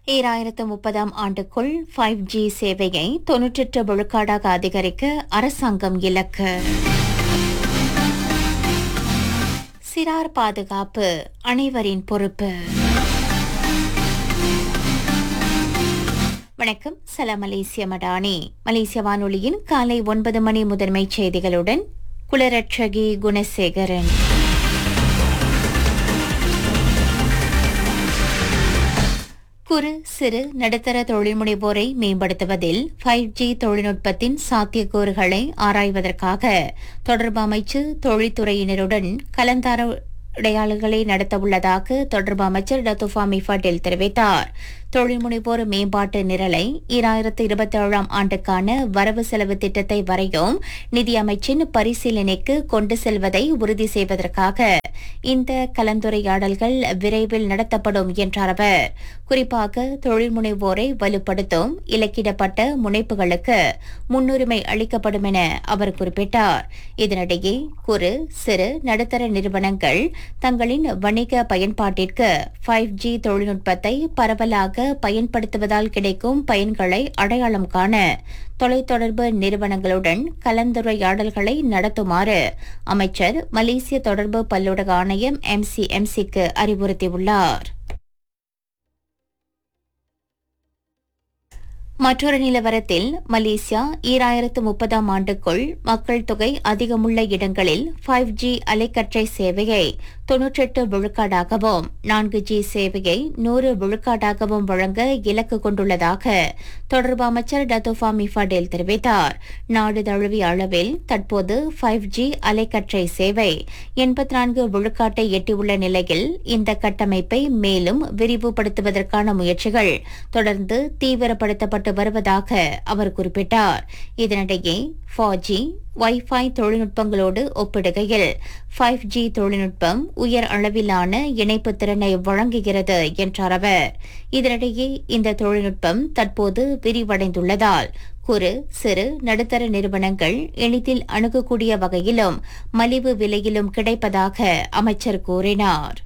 ஈராயிரத்து முப்பதாம் ஆண்டுக்குள் ஃபைவ் ஜி சேவையை தொன்னூற்றெட்டு விழுக்காடாக அதிகரிக்க அரசாங்கம் இலக்கு சிறார் பாதுகாப்பு அனைவரின் பொறுப்பு வணக்கம் சலாம் மலேசிய மடானி மலேசிய வானொலியின் காலை ஒன்பது மணி முதன்மைச் செய்திகளுடன் குலரட்சகி குணசேகரன் குறு சிறு நடுத்தர தொழில் முனைவோரை மேம்படுத்துவதில் ஃபைவ் ஜி தொழில்நுட்பத்தின் சாத்தியக்கூறுகளை ஆராய்வதற்காக தொடர்பு அமைச்சு தொழில்துறையினருடன் கலந்தாரையாளர்களை நடத்தவுள்ளதாக தொடர்பு அமைச்சர் டத்துஃபா மிஃபட்டில் தெரிவித்தார் தொழில் முனைவோர் மேம்பாட்டு நிரலை ஈராயிரத்து இருபத்தி ஏழாம் ஆண்டுக்கான வரவு செலவு திட்டத்தை வரையும் நிதியமைச்சின் பரிசீலனைக்கு கொண்டு செல்வதை உறுதி செய்வதற்காக இந்த கலந்துரையாடல்கள் விரைவில் நடத்தப்படும் என்றார் அவர் குறிப்பாக தொழில் முனைவோரை வலுப்படுத்தும் இலக்கிடப்பட்ட முனைப்புகளுக்கு முன்னுரிமை அளிக்கப்படும் என அவர் குறிப்பிட்டார் இதனிடையே குறு சிறு நடுத்தர நிறுவனங்கள் தங்களின் வணிக பயன்பாட்டிற்கு ஃபைவ் ஜி தொழில்நுட்பத்தை பரவலாக பயன்படுத்துவதால் கிடைக்கும் பயன்களை அடையாளம் காண தொலைத்தொடர்பு நிறுவனங்களுடன் கலந்துரையாடல்களை நடத்துமாறு அமைச்சர் மலேசிய தொடர்பு பல்லூடக ஆணையம் எம்சிஎம்சிக்கு அறிவுறுத்தியுள்ளார் மற்றொரு நிலவரத்தில் மலேசியா ஈராயிரத்து முப்பதாம் ஆண்டுக்குள் மக்கள் தொகை அதிகமுள்ள இடங்களில் ஃபைவ் ஜி அலைக்கற்றை சேவையை தொன்னூற்றெட்டு விழுக்காடாகவும் நான்கு ஜி சேவையை நூறு விழுக்காடாகவும் வழங்க இலக்கு கொண்டுள்ளதாக தொடர்பு அமைச்சர் டத்தோஃபா மிஃபாடேல் தெரிவித்தார் நாடு தழுவிய அளவில் தற்போது ஃபைவ் ஜி அலைக்கற்றை சேவை எண்பத்தி நான்கு விழுக்காட்டை எட்டியுள்ள நிலையில் இந்த கட்டமைப்பை மேலும் விரிவுபடுத்துவதற்கான முயற்சிகள் தொடர்ந்து தீவிரப்படுத்தப்பட்டு வருவதாக அவர் குறிப்பிட்டார் இதனிடையே ஃபோர் ஜி வைஃபை தொழில்நுட்பங்களோடு ஒப்பிடுகையில் ஃபைவ் ஜி தொழில்நுட்பம் உயர் அளவிலான இணைப்பு திறனை வழங்குகிறது என்றார் அவர் இதனிடையே இந்த தொழில்நுட்பம் தற்போது விரிவடைந்துள்ளதால் குறு சிறு நடுத்தர நிறுவனங்கள் எளிதில் அணுகக்கூடிய வகையிலும் மலிவு விலையிலும் கிடைப்பதாக அமைச்சர் கூறினார்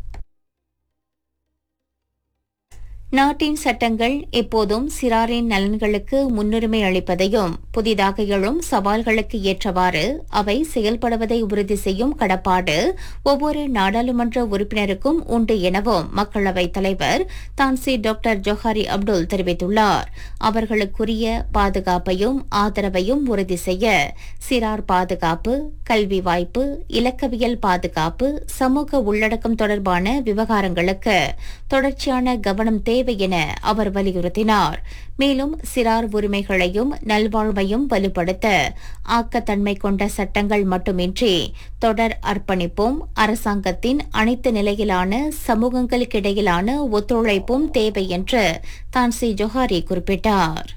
நாட்டின் சட்டங்கள் எப்போதும் சிறாரின் நலன்களுக்கு முன்னுரிமை அளிப்பதையும் புதிதாக எழும் சவால்களுக்கு ஏற்றவாறு அவை செயல்படுவதை உறுதி செய்யும் கடப்பாடு ஒவ்வொரு நாடாளுமன்ற உறுப்பினருக்கும் உண்டு எனவும் மக்களவைத் தலைவர் தான்சி டாக்டர் ஜொஹாரி அப்துல் தெரிவித்துள்ளார் அவர்களுக்குரிய பாதுகாப்பையும் ஆதரவையும் உறுதி செய்ய சிறார் பாதுகாப்பு கல்வி வாய்ப்பு இலக்கவியல் பாதுகாப்பு சமூக உள்ளடக்கம் தொடர்பான விவகாரங்களுக்கு தொடர்ச்சியான கவனம் தேவை என அவர் வலியுறுத்தினார் மேலும் சிறார் உரிமைகளையும் நல்வாழ்வையும் வலுப்படுத்த ஆக்கத்தன்மை கொண்ட சட்டங்கள் மட்டுமின்றி தொடர் அர்ப்பணிப்பும் அரசாங்கத்தின் அனைத்து நிலையிலான சமூகங்களுக்கிடையிலான ஒத்துழைப்பும் தேவை என்று தான்சி ஜொஹாரி குறிப்பிட்டார்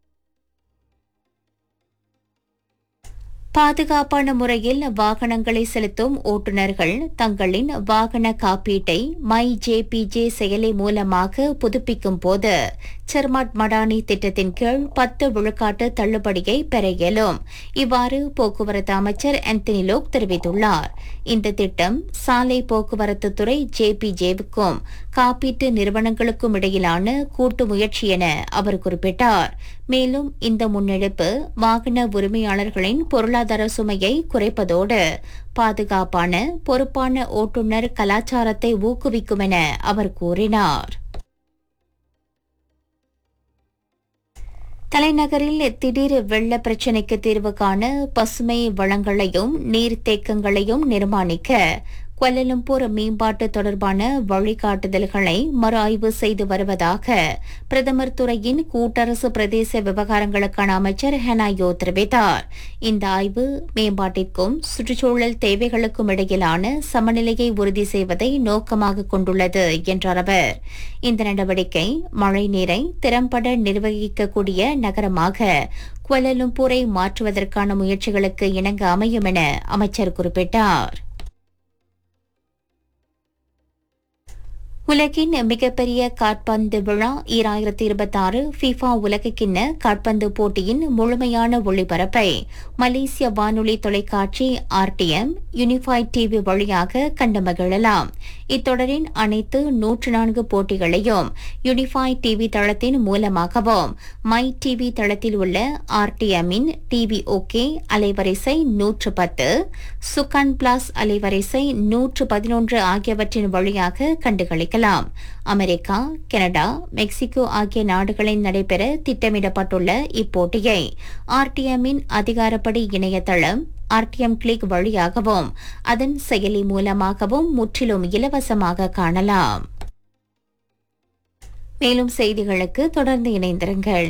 பாதுகாப்பான முறையில் வாகனங்களை செலுத்தும் ஓட்டுநர்கள் தங்களின் வாகன காப்பீட்டை மை ஜேபிஜே செயலி மூலமாக புதுப்பிக்கும் போது சர்மாட் மடானி திட்டத்தின் கீழ் பத்து விழுக்காட்டு தள்ளுபடியை பெற இயலும் இவ்வாறு போக்குவரத்து அமைச்சர் ஆந்தனி லோக் தெரிவித்துள்ளார் இந்த திட்டம் சாலை போக்குவரத்து துறை ஜேபிஜேவுக்கும் காப்பீட்டு நிறுவனங்களுக்கும் இடையிலான கூட்டு முயற்சி என அவர் குறிப்பிட்டார் மேலும் இந்த முன்னெடுப்பு வாகன உரிமையாளர்களின் பொருளாதார சுமையை குறைப்பதோடு பாதுகாப்பான பொறுப்பான ஓட்டுநர் கலாச்சாரத்தை ஊக்குவிக்கும் என அவர் கூறினார் தலைநகரில் திடீர் வெள்ள பிரச்சினைக்கு தீர்வு காண பசுமை வளங்களையும் நீர்த்தேக்கங்களையும் நிர்மாணிக்க குவலலம்பூர் மேம்பாட்டு தொடர்பான வழிகாட்டுதல்களை மறு ஆய்வு செய்து வருவதாக பிரதமர் துறையின் கூட்டரசு பிரதேச விவகாரங்களுக்கான அமைச்சர் ஹெனாயோ தெரிவித்தார் இந்த ஆய்வு மேம்பாட்டிற்கும் சுற்றுச்சூழல் தேவைகளுக்கும் இடையிலான சமநிலையை உறுதி செய்வதை நோக்கமாக கொண்டுள்ளது என்றார் அவர் இந்த நடவடிக்கை மழைநீரை திறம்பட நிர்வகிக்கக்கூடிய நகரமாக குவலலும்பூரை மாற்றுவதற்கான முயற்சிகளுக்கு இணங்க அமையும் என அமைச்சர் குறிப்பிட்டார் உலகின் மிகப்பெரிய காற்பந்து விழா ஈராயிரத்தி இருபத்தாறு ஃபிஃபா உலகக்கிண்ண காற்பந்து போட்டியின் முழுமையான ஒளிபரப்பை மலேசிய வானொலி தொலைக்காட்சி ஆர்டிஎம் யூனிஃபைட் டிவி வழியாக கண்டு மகிழலாம் இத்தொடரின் அனைத்து நூற்று நான்கு போட்டிகளையும் யூனிஃபைட் டிவி தளத்தின் மூலமாகவும் மை டிவி தளத்தில் உள்ள ஆர்டிஎம்மின் டிவி ஓகே அலைவரிசை நூற்று பத்து சுகான் பிளாஸ் அலைவரிசை நூற்று பதினொன்று ஆகியவற்றின் வழியாக கண்டுகளிக்கலாம் அமெரிக்கா கனடா மெக்சிகோ ஆகிய நாடுகளில் நடைபெற திட்டமிடப்பட்டுள்ள இப்போட்டியை ஆர்டிஎம்மின் அதிகாரப்படி இணையதளம் ஆர்டிஎம் கிளிக் வழியாகவும் அதன் செயலி மூலமாகவும் முற்றிலும் இலவசமாக காணலாம் மேலும் செய்திகளுக்கு தொடர்ந்து இணைந்திருங்கள்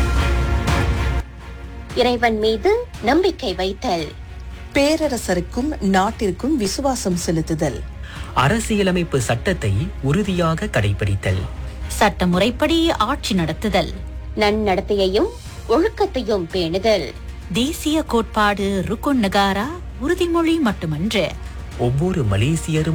இறைவன் மீது நம்பிக்கை வைத்தல் பேரரசருக்கும் நாட்டிற்கும் விசுவாசம் செலுத்துதல் அரசியலமைப்பு சட்டத்தை உறுதியாக கடைபிடித்தல் சட்டமுறைப்படி ஆட்சி நடத்துதல் நன்னடத்தையையும் ஒழுக்கத்தையும் பேணுதல் தேசிய கோட்பாடு ருக்குன் நகாரா உறுதிமொழி மட்டுமன்று ஒவ்வொரு மலேசியரும்